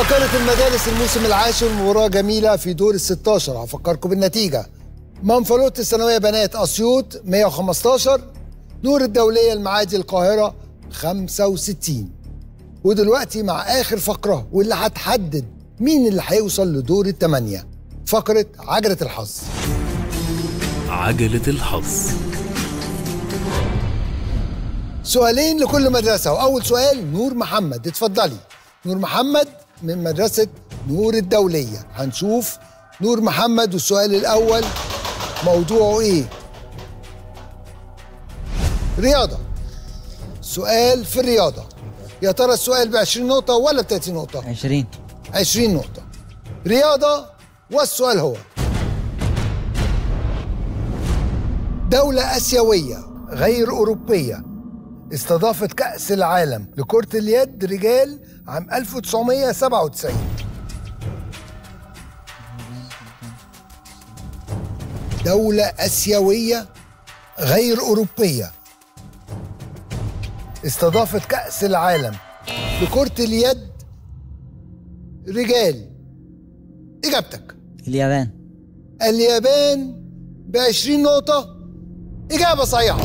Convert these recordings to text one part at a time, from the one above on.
فقرة المدارس الموسم العاشر مباراة جميلة في دور ال 16 هفكركم بالنتيجة منفلوط الثانوية بنات أسيوط 115 نور الدولية المعادي القاهرة 65 ودلوقتي مع آخر فقرة واللي هتحدد مين اللي هيوصل لدور الثمانية فقرة عجلة الحظ عجلة الحظ سؤالين لكل مدرسة وأول سؤال نور محمد اتفضلي نور محمد من مدرسة نور الدولية هنشوف نور محمد والسؤال الأول موضوعه إيه رياضة سؤال في الرياضة يا ترى السؤال ب 20 نقطة ولا ب 30 نقطة؟ 20 20 نقطة رياضة والسؤال هو دولة آسيوية غير أوروبية استضافت كأس العالم لكرة اليد رجال عام 1997 دولة آسيوية غير أوروبية استضافت كأس العالم لكرة اليد رجال إجابتك اليابان اليابان ب 20 نقطة إجابة صحيحة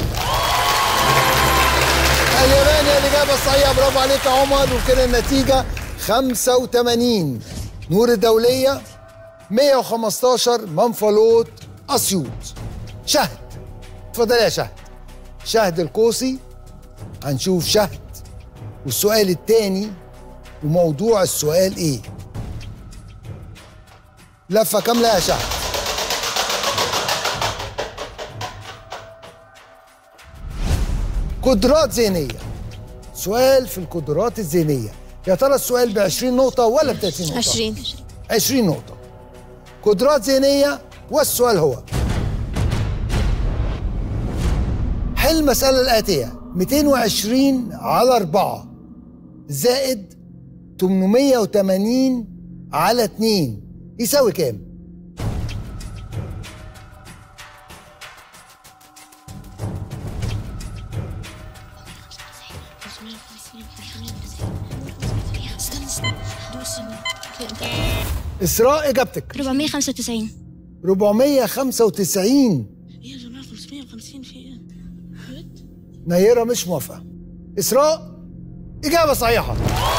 اليابان هي الإجابة الصحيحة برافو عليك يا عمر وكده النتيجة 85 نور الدولية 115 منفلوط أسيوط شهد اتفضل يا شهد شهد القوسي هنشوف شهد والسؤال الثاني وموضوع السؤال ايه لفة كاملة يا شهد قدرات ذهنية سؤال في القدرات الذهنية يا ترى السؤال ب 20 نقطة ولا ب 30 نقطة؟ 20 20 نقطة قدرات ذهنية والسؤال هو حل المسألة الآتية 220 على 4 زائد 880 على 2 يساوي كام؟ استنى استنى دوس كده. إسراء إجابتك 495 495 يا جماعه 550 في ايه؟ بجد؟ نيرة مش موافقة إسراء إجابة صحيحة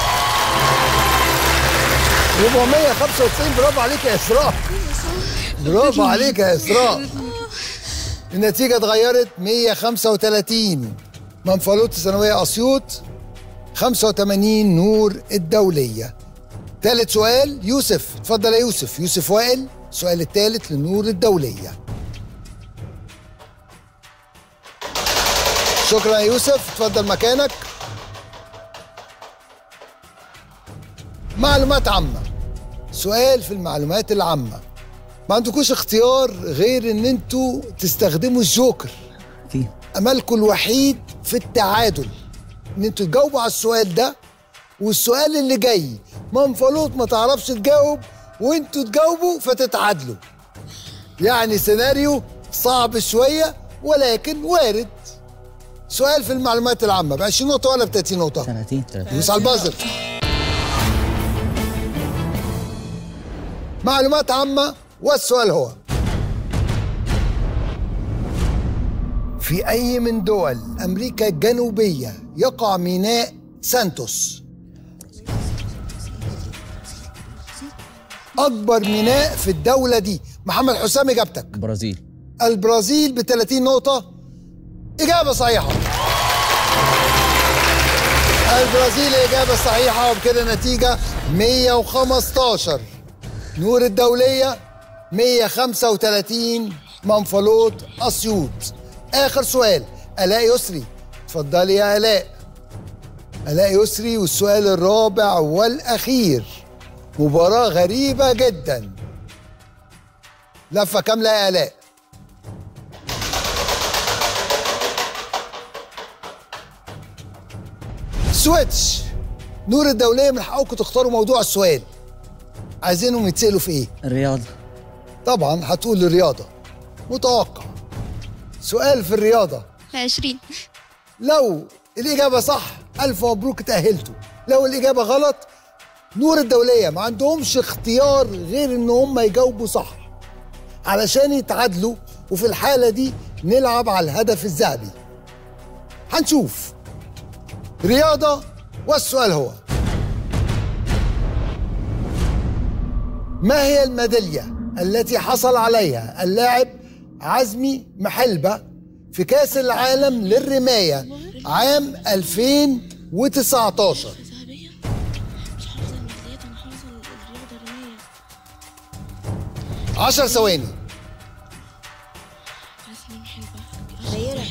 495 برافو عليك يا إسراء برافو عليك يا إسراء النتيجة اتغيرت 135 منفلوط الثانوية أسيوط 85 نور الدولية ثالث سؤال يوسف اتفضل يا يوسف يوسف وائل السؤال الثالث لنور الدولية شكرا يا يوسف اتفضل مكانك معلومات عامة سؤال في المعلومات العامة ما عندكوش اختيار غير ان انتوا تستخدموا الجوكر في املكم الوحيد في التعادل ان انتوا تجاوبوا على السؤال ده والسؤال اللي جاي منفلوط ما تعرفش تجاوب وانتوا تجاوبوا فتتعادلوا يعني سيناريو صعب شوية ولكن وارد سؤال في المعلومات العامة ب 20 نقطة ولا ب 30 نقطة؟ 30 30 دوس على البازل معلومات عامة والسؤال هو في أي من دول أمريكا الجنوبية يقع ميناء سانتوس أكبر ميناء في الدولة دي محمد حسام إجابتك البرازيل البرازيل ب 30 نقطة إجابة صحيحة البرازيل إجابة صحيحة وبكده نتيجة 115 نور الدولية 135 منفلوط أسيوط آخر سؤال آلاء يسري اتفضلي يا آلاء آلاء يسري والسؤال الرابع والأخير مباراة غريبة جدا لفة كاملة يا آلاء سويتش نور الدولية من حقكم تختاروا موضوع السؤال عايزينهم يتسألوا في ايه؟ الرياضة طبعا هتقول الرياضة متوقع سؤال في الرياضة 20 لو الإجابة صح ألف مبروك تأهلتوا لو الإجابة غلط نور الدولية ما عندهمش اختيار غير ان هم يجاوبوا صح علشان يتعادلوا وفي الحالة دي نلعب على الهدف الذهبي هنشوف رياضة والسؤال هو ما هي الميدالية التي حصل عليها اللاعب عزمي محلبة في كأس العالم للرماية عام 2019 ذهبية مش حافظة الميداليات أنا حافظة الرياضة الرماية 10 ثواني عزمي محلبة غيرها.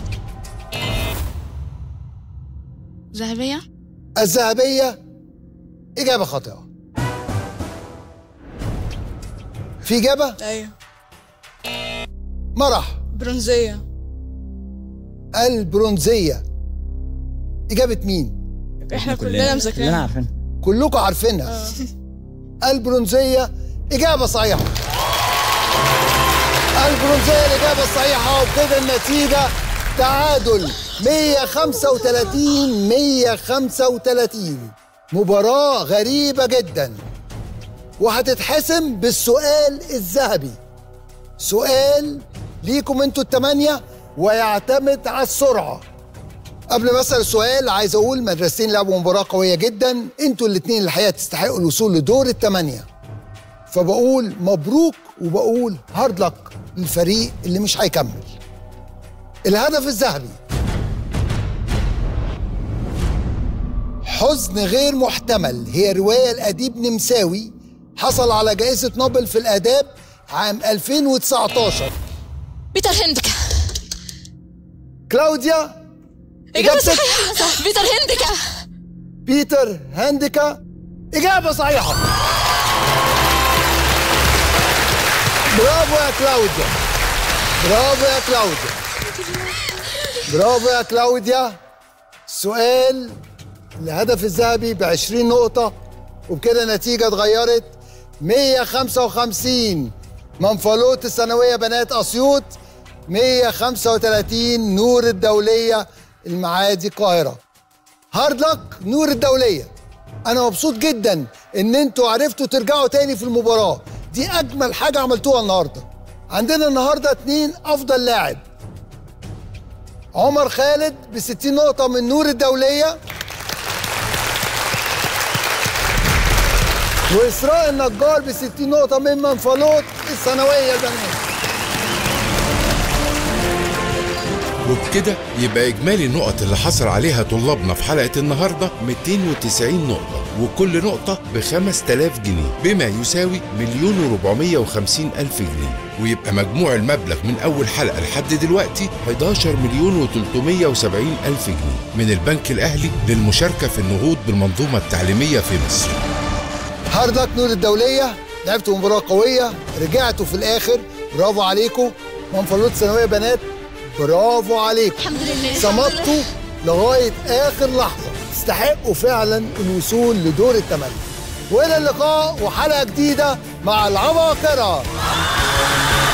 ذهبية الذهبية إجابة خاطئة في إجابة ايوه مرح برونزيه البرونزية إجابة مين؟ احنا كلنا كلنا مذاكرينها عارفين كلكم عارفينها البرونزية إجابة صحيحة البرونزية الإجابة الصحيحة وبكده النتيجة تعادل 135 135 مباراة غريبة جدا وهتتحسم بالسؤال الذهبي سؤال ليكم انتوا التمانية ويعتمد على السرعة قبل ما اسال السؤال عايز اقول مدرستين لعبوا مباراه قويه جدا انتوا الاثنين الحقيقه تستحقوا الوصول لدور الثمانيه فبقول مبروك وبقول هارد لك للفريق اللي مش هيكمل الهدف الذهبي حزن غير محتمل هي روايه لاديب نمساوي حصل على جائزه نوبل في الاداب عام 2019 بيتر هندكا كلاوديا اجابه إجابتك؟ صحيحه صح بيتر هندكا بيتر هانديكا إجابة صحيحة برافو يا كلاوديا برافو يا كلاوديا برافو يا كلاوديا سؤال الهدف الذهبي ب 20 نقطة وبكده النتيجة اتغيرت 155 منفلوت الثانوية بنات أسيوط 135 نور الدولية المعادي القاهرة هارد لك نور الدولية أنا مبسوط جدا إن أنتوا عرفتوا ترجعوا تاني في المباراة دي أجمل حاجة عملتوها النهاردة عندنا النهاردة اتنين أفضل لاعب عمر خالد ب 60 نقطة من نور الدولية وإسراء النجار ب 60 نقطة من منفلوط الثانوية البنات وبكده يبقى إجمالي النقط اللي حصل عليها طلابنا في حلقة النهاردة 290 نقطة وكل نقطة ب 5000 جنيه بما يساوي مليون و450 ألف جنيه ويبقى مجموع المبلغ من أول حلقة لحد دلوقتي 11 مليون و370 ألف جنيه من البنك الأهلي للمشاركة في النهوض بالمنظومة التعليمية في مصر هارد لك نور الدولية لعبتوا مباراة قوية رجعتوا في الآخر برافو عليكم منفلوط ثانوية بنات برافو عليكم الحمد لله صمدتوا لغاية آخر لحظة تستحقوا فعلا الوصول لدور الثمانية وإلى اللقاء وحلقة جديدة مع العباقرة